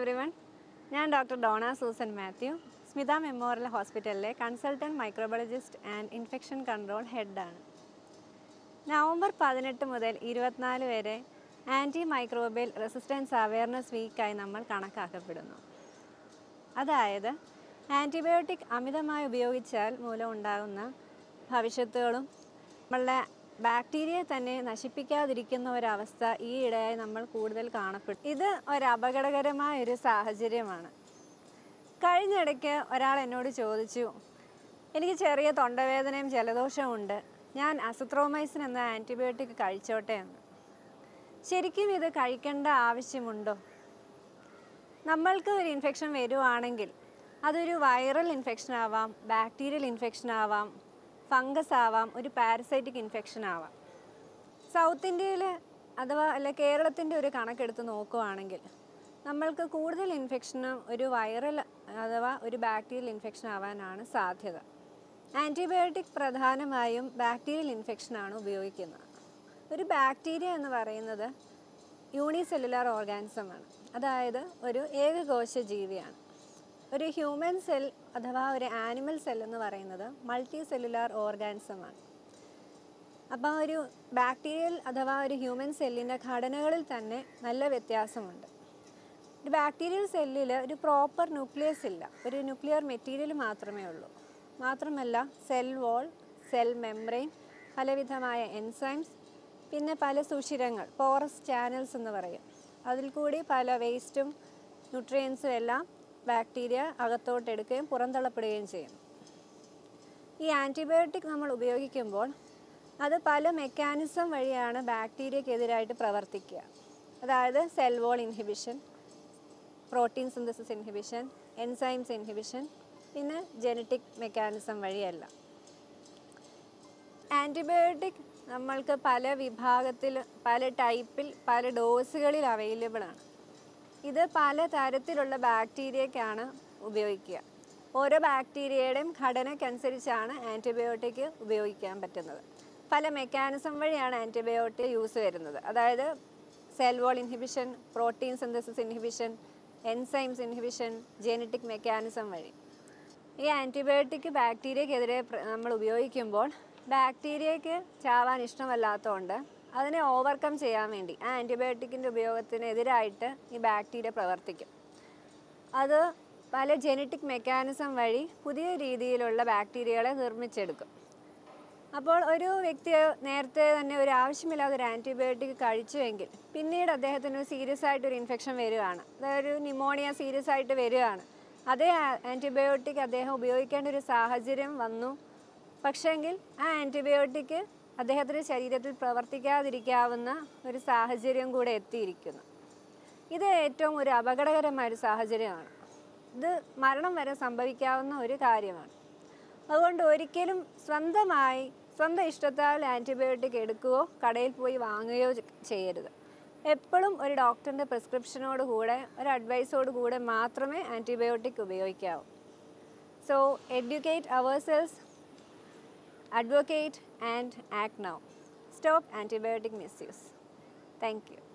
Every everyone ഞാൻ doctor Dona Susan Mathew Smitha memorial ഹോസ്പിറ്റലിലെ consultant microbiologist and infection control ഹെഡാണ് നവംബർ പതിനെട്ട് മുതൽ ഇരുപത്തിനാല് വരെ ആൻറ്റി മൈക്രോബിയൽ റെസിസ്റ്റൻസ് അവയർനെസ് വീക്കായി നമ്മൾ കണക്കാക്കപ്പെടുന്നു അതായത് ആൻറ്റിബയോട്ടിക് അമിതമായി ഉപയോഗിച്ചാൽ മൂലം ഉണ്ടാകുന്ന ഭവിഷ്യത്തുകളും നമ്മളുടെ ബാക്ടീരിയയെ തന്നെ നശിപ്പിക്കാതിരിക്കുന്ന ഒരവസ്ഥ ഈ ഇടയായി നമ്മൾ കൂടുതൽ കാണപ്പെടും ഇത് ഒരു അപകടകരമായ ഒരു സാഹചര്യമാണ് കഴിഞ്ഞിടയ്ക്ക് ഒരാൾ എന്നോട് ചോദിച്ചു എനിക്ക് ചെറിയ തൊണ്ടവേദനയും ജലദോഷവും ഉണ്ട് ഞാൻ അസത്രോമൈസിൻ എന്ന ആൻറ്റിബയോട്ടിക് കഴിച്ചോട്ടെ എന്ന് ശരിക്കും ഇത് കഴിക്കേണ്ട ആവശ്യമുണ്ടോ നമ്മൾക്ക് ഒരു ഇൻഫെക്ഷൻ വരുവാണെങ്കിൽ അതൊരു വൈറൽ ഇൻഫെക്ഷൻ ആവാം ബാക്ടീരിയൽ ഇൻഫെക്ഷൻ ആവാം ഫംഗസ് ആവാം ഒരു പാരസൈറ്റിക് ഇൻഫെക്ഷൻ ആവാം സൗത്ത് ഇന്ത്യയിൽ അഥവാ അല്ല കേരളത്തിൻ്റെ ഒരു കണക്കെടുത്ത് നോക്കുവാണെങ്കിൽ നമ്മൾക്ക് കൂടുതൽ ഇൻഫെക്ഷനും ഒരു വൈറൽ അഥവാ ഒരു ബാക്ടീരിയൽ ഇൻഫെക്ഷൻ ആവാനാണ് സാധ്യത ആൻറ്റിബയോട്ടിക് പ്രധാനമായും ബാക്ടീരിയൽ ഇൻഫെക്ഷനാണ് ഉപയോഗിക്കുന്നത് ഒരു ബാക്ടീരിയ എന്ന് പറയുന്നത് യൂണിസെല്ലുലാർ ഓർഗാനിസമാണ് അതായത് ഒരു ഏകകോശ ജീവിയാണ് ഒരു ഹ്യൂമൻ സെൽ അഥവാ ഒരു ആനിമൽ സെൽ എന്ന് പറയുന്നത് മൾട്ടി സെല്ലുലാർ ഓർഗാനിസമാണ് അപ്പോൾ ഒരു ബാക്ടീരിയൽ അഥവാ ഒരു ഹ്യൂമൻ സെല്ലിൻ്റെ ഘടനകളിൽ തന്നെ നല്ല വ്യത്യാസമുണ്ട് ഒരു ബാക്ടീരിയൽ സെല്ലിൽ ഒരു പ്രോപ്പർ ന്യൂക്ലിയസ് ഇല്ല ഒരു ന്യൂക്ലിയർ മെറ്റീരിയൽ മാത്രമേ ഉള്ളൂ മാത്രമല്ല സെൽ വോൾ സെൽ മെംബ്രെയിൻ പലവിധമായ എൻസൈംസ് പിന്നെ പല സുഷിരങ്ങൾ പോറസ് ചാനൽസ് എന്ന് പറയും അതിൽ കൂടി പല വേസ്റ്റും ന്യൂട്രിയൻസും എല്ലാം ബാക്ടീരിയ അകത്തോട്ട് എടുക്കുകയും പുറന്തള്ളപ്പെടുകയും ചെയ്യും ഈ ആൻറ്റിബയോട്ടിക് നമ്മൾ ഉപയോഗിക്കുമ്പോൾ അത് പല മെക്കാനിസം വഴിയാണ് ബാക്ടീരിയക്കെതിരായിട്ട് പ്രവർത്തിക്കുക അതായത് cell wall inhibition protein synthesis inhibition enzymes inhibition പിന്നെ ജനറ്റിക് മെക്കാനിസം വഴിയല്ല ആൻറ്റിബയോട്ടിക് നമ്മൾക്ക് പല വിഭാഗത്തിൽ പല ടൈപ്പിൽ പല ഡോസുകളിൽ അവൈലബിൾ ആണ് ഇത് പല തരത്തിലുള്ള ബാക്ടീരിയക്കാണ് ഉപയോഗിക്കുക ഓരോ ബാക്ടീരിയയുടെയും ഘടനയ്ക്കനുസരിച്ചാണ് ആൻറ്റിബയോട്ടിക് ഉപയോഗിക്കാൻ പറ്റുന്നത് പല മെക്കാനിസം വഴിയാണ് ആൻറ്റിബയോട്ടിക് യൂസ് വരുന്നത് അതായത് cell wall inhibition protein synthesis inhibition enzymes inhibition genetic mechanism വഴി ഈ ആൻറ്റിബയോട്ടിക് ബാക്ടീരിയക്കെതിരെ പ്ര- നമ്മൾ ഉപയോഗിക്കുമ്പോൾ ബാക്ടീരിയക്ക് ചാവാൻ ഇഷ്ടമല്ലാത്തതുകൊണ്ട് അതിനെ ഓവർകം ചെയ്യാൻ വേണ്ടി ആ ആൻറ്റിബയോട്ടിക്കിൻ്റെ ഉപയോഗത്തിനെതിരായിട്ട് ഈ ബാക്ടീരിയ പ്രവർത്തിക്കും അത് പല ജനറ്റിക് മെക്കാനിസം വഴി പുതിയ രീതിയിലുള്ള ബാക്ടീരിയകളെ നിർമ്മിച്ചെടുക്കും അപ്പോൾ ഒരു വ്യക്തി നേരത്തെ തന്നെ ഒരു ആവശ്യമില്ലാതെ ഒരു ആൻറ്റിബയോട്ടിക് കഴിച്ചുവെങ്കിൽ പിന്നീട് അദ്ദേഹത്തിന് സീരിയസ് ആയിട്ട് ഒരു ഇൻഫെക്ഷൻ വരികയാണ് അതായത് ഒരു ന്യൂമോണിയ സീരിയസ് ആയിട്ട് വരികയാണ് അതേ ആൻറ്റിബയോട്ടിക് അദ്ദേഹം ഉപയോഗിക്കേണ്ട ഒരു സാഹചര്യം വന്നു പക്ഷേങ്കിൽ ആ ആൻറ്റിബയോട്ടിക് അദ്ദേഹത്തിൻ്റെ ശരീരത്തിൽ പ്രവർത്തിക്കാതിരിക്കാവുന്ന ഒരു സാഹചര്യം കൂടെ എത്തിയിരിക്കുന്നു ഇത് ഏറ്റവും ഒരു അപകടകരമായ ഒരു സാഹചര്യമാണ് ഇത് മരണം വരെ സംഭവിക്കാവുന്ന ഒരു കാര്യമാണ് അതുകൊണ്ട് ഒരിക്കലും സ്വന്തമായി സ്വന്തം ഇഷ്ടത്താൽ ആൻറ്റിബയോട്ടിക് എടുക്കുകയോ കടയിൽ പോയി വാങ്ങുകയോ ചെ- ചെയ്യരുത് എപ്പോഴും ഒരു ഡോക്ടറിൻ്റെ പ്രിസ്ക്രിപ്ഷനോട് കൂടെ ഒരു അഡ്വൈസോട് കൂടെ മാത്രമേ ആൻറ്റിബയോട്ടിക് ഉപയോഗിക്കാവൂ so educate ourselves advocate and act now. Stop antibiotic misuse. Thank you.